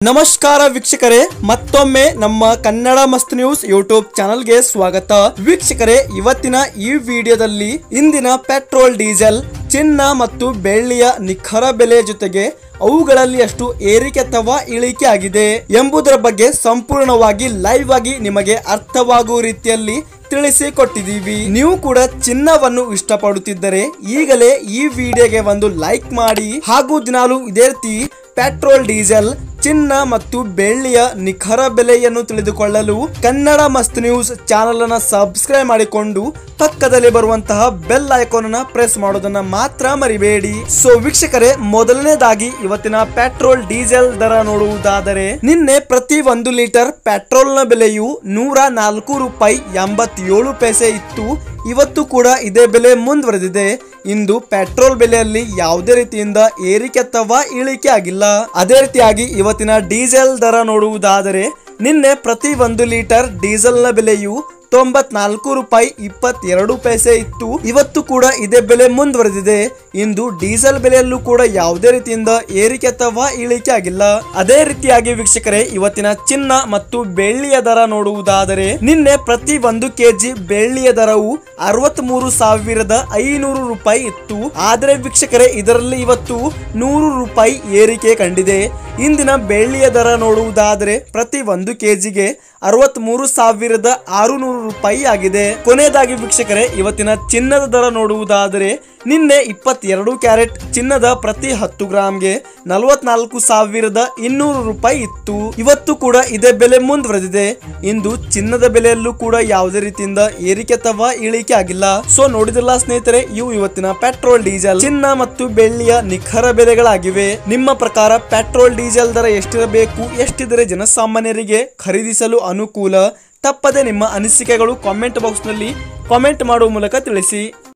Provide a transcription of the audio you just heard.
ನಮಸ್ಕಾರ ವೀಕ್ಷಕರೇ ಮತ್ತೊಮ್ಮೆ ನಮ್ಮ ಕನ್ನಡ ಮಸ್ತ್ ನ್ಯೂಸ್ ಯೂಟ್ಯೂಬ್ ಚಾನಲ್ಗೆ ಸ್ವಾಗತ ವೀಕ್ಷಕರೇ ಇವತ್ತಿನ ಈ ವಿಡಿಯೋದಲ್ಲಿ ಇಂದಿನ ಪೆಟ್ರೋಲ್ ಡೀಸೆಲ್ ಚಿನ್ನ ಮತ್ತು ಬೆಳ್ಳಿಯ ನಿಖರ ಬೆಲೆ ಜೊತೆಗೆ ಅವುಗಳಲ್ಲಿ ಎಷ್ಟು ಏರಿಕೆ ಅಥವಾ ಇಳಿಕೆ ಆಗಿದೆ ಎಂಬುದರ ಬಗ್ಗೆ ಸಂಪೂರ್ಣವಾಗಿ ಲೈವ್ ಆಗಿ ನಿಮಗೆ ಅರ್ಥವಾಗುವ ರೀತಿಯಲ್ಲಿ ತಿಳಿಸಿಕೊಟ್ಟಿದ್ದೀವಿ ನೀವು ಕೂಡ ಚಿನ್ನವನ್ನು ಇಷ್ಟಪಡುತ್ತಿದ್ದರೆ ಈಗಲೇ ಈ ವಿಡಿಯೋಗೆ ಒಂದು ಲೈಕ್ ಮಾಡಿ ಹಾಗೂ ದಿನಾಲು ಇದೇ ರೀತಿ ಪೆಟ್ರೋಲ್ ಡೀಸೆಲ್ ಚಿನ್ನ ಮತ್ತು ಬೆಳ್ಳಿಯ ನಿಖರ ಬೆಲೆಯನ್ನು ತಿಳಿದುಕೊಳ್ಳಲು ಕನ್ನಡ ಮಸ್ತ್ ನ್ಯೂಸ್ ಚಾನಲ್ ಅನ್ನ ಸಬ್ಸ್ಕ್ರೈಬ್ ಮಾಡಿಕೊಂಡು ಪಕ್ಕದಲ್ಲಿ ಬರುವಂತಹ ಬೆಲ್ ಐಕಾನ್ ಅನ್ನ ಪ್ರೆಸ್ ಮಾಡೋದನ್ನ ಮಾತ್ರ ಮರಿಬೇಡಿ ಸೊ ವೀಕ್ಷಕರೇ ಮೊದಲನೇದಾಗಿ ಇವತ್ತಿನ ಪೆಟ್ರೋಲ್ ಡೀಸೆಲ್ ದರ ನೋಡುವುದಾದರೆ ನಿನ್ನೆ ಪ್ರತಿ ಒಂದು ಲೀಟರ್ ಪೆಟ್ರೋಲ್ ನ ಬೆಲೆಯು ನೂರ ನಾಲ್ಕು ರೂಪಾಯಿ ಎಂಬತ್ತೇಳು ಪೈಸೆ ಇತ್ತು ಇವತ್ತು ಕೂಡ ಇದೇ ಬೆಲೆ ಮುಂದುವರೆದಿದೆ ಇಂದು ಪೆಟ್ರೋಲ್ ಬೆಲೆಯಲ್ಲಿ ಯಾವುದೇ ರೀತಿಯಿಂದ ಏರಿಕೆ ಅಥವಾ ಇಳಿಕೆ ಆಗಿಲ್ಲ ಅದೇ ರೀತಿಯಾಗಿ ಇವತ್ತಿನ ಡೀಸೆಲ್ ದರ ನೋಡುವುದಾದರೆ ನಿನ್ನೆ ಪ್ರತಿ ಒಂದು ಲೀಟರ್ ಡೀಸೆಲ್ನ ಬೆಲೆಯು ತೊಂಬತ್ನಾಲ್ಕು ರೂಪಾಯಿ ಇಪ್ಪತ್ತೆರಡು ಪೈಸೆ ಇತ್ತು ಇವತ್ತು ಕೂಡ ಇದೇ ಬೆಲೆ ಮುಂದುವರೆದಿದೆ ಇಂದು ಡೀಸೆಲ್ ಬೆಲೆಯಲ್ಲೂ ಕೂಡ ಯಾವುದೇ ರೀತಿಯಿಂದ ಏರಿಕೆ ಅಥವಾ ಇಳಿಕೆ ಆಗಿಲ್ಲ ಅದೇ ರೀತಿಯಾಗಿ ವೀಕ್ಷಕರೇ ಇವತ್ತಿನ ಚಿನ್ನ ಮತ್ತು ಬೆಳ್ಳಿಯ ದರ ನೋಡುವುದಾದರೆ ನಿನ್ನೆ ಪ್ರತಿ ಒಂದು ಕೆಜಿ ಬೆಳ್ಳಿಯ ದರವು ಅರವತ್ತ್ ಮೂರು ಸಾವಿರದ ಐನೂರು ರೂಪಾಯಿ ಇತ್ತು ಆದರೆ ವೀಕ್ಷಕರೇ ಇದರಲ್ಲಿ ಇವತ್ತು ನೂರು ರೂಪಾಯಿ ಏರಿಕೆ ಕಂಡಿದೆ ಇಂದಿನ ಬೆಳ್ಳಿಯ ದರ ನೋಡುವುದಾದರೆ ಪ್ರತಿ ಒಂದು ಕೆಜಿಗೆ ಅರವತ್ತ್ ಮೂರು ಸಾವಿರದ ಆರುನೂರು ರೂಪಾಯಿ ಆಗಿದೆ ಕೊನೆಯದಾಗಿ ವೀಕ್ಷಕರೇ ಇವತ್ತಿನ ಚಿನ್ನದ ದರ ನೋಡುವುದಾದರೆ ನಿನ್ನೆ ಇಪ್ಪತ್ತೆರಡು ಕ್ಯಾರೆಟ್ ಚಿನ್ನದ ಪ್ರತಿ ಹತ್ತು ಗ್ರಾಮ್ಗೆ ನಲವತ್ನಾಲ್ಕು ಸಾವಿರದ ಇನ್ನೂರು ರೂಪಾಯಿ ಇತ್ತು ಇವತ್ತು ಕೂಡ ಇದೇ ಬೆಲೆ ಮುಂದುವರೆದಿದೆ ಇಂದು ಚಿನ್ನದ ಬೆಲೆಯಲ್ಲೂ ಕೂಡ ಯಾವುದೇ ರೀತಿಯಿಂದ ಏರಿಕೆ ಅಥವಾ ಇಳಿಕೆ ಆಗಿಲ್ಲ ಸೊ ನೋಡಿದಿಲ್ಲ ಸ್ನೇಹಿತರೆ ಇವು ಇವತ್ತಿನ ಪೆಟ್ರೋಲ್ ಡೀಸೆಲ್ ಚಿನ್ನ ಮತ್ತು ಬೆಳ್ಳಿಯ ನಿಖರ ಬೆಲೆಗಳಾಗಿವೆ ನಿಮ್ಮ ಪ್ರಕಾರ ಪೆಟ್ರೋಲ್ ಡೀಸೆಲ್ ದರ ಎಷ್ಟಿರಬೇಕು ಎಷ್ಟಿದ್ರೆ ಜನಸಾಮಾನ್ಯರಿಗೆ ಖರೀದಿಸಲು ಅನುಕೂಲ ತಪ್ಪದೆ ನಿಮ್ಮ ಅನಿಸಿಕೆಗಳು ಕಾಮೆಂಟ್ ಬಾಕ್ಸ್ನಲ್ಲಿ ಕಾಮೆಂಟ್ ಮಾಡುವ ಮೂಲಕ ತಿಳಿಸಿ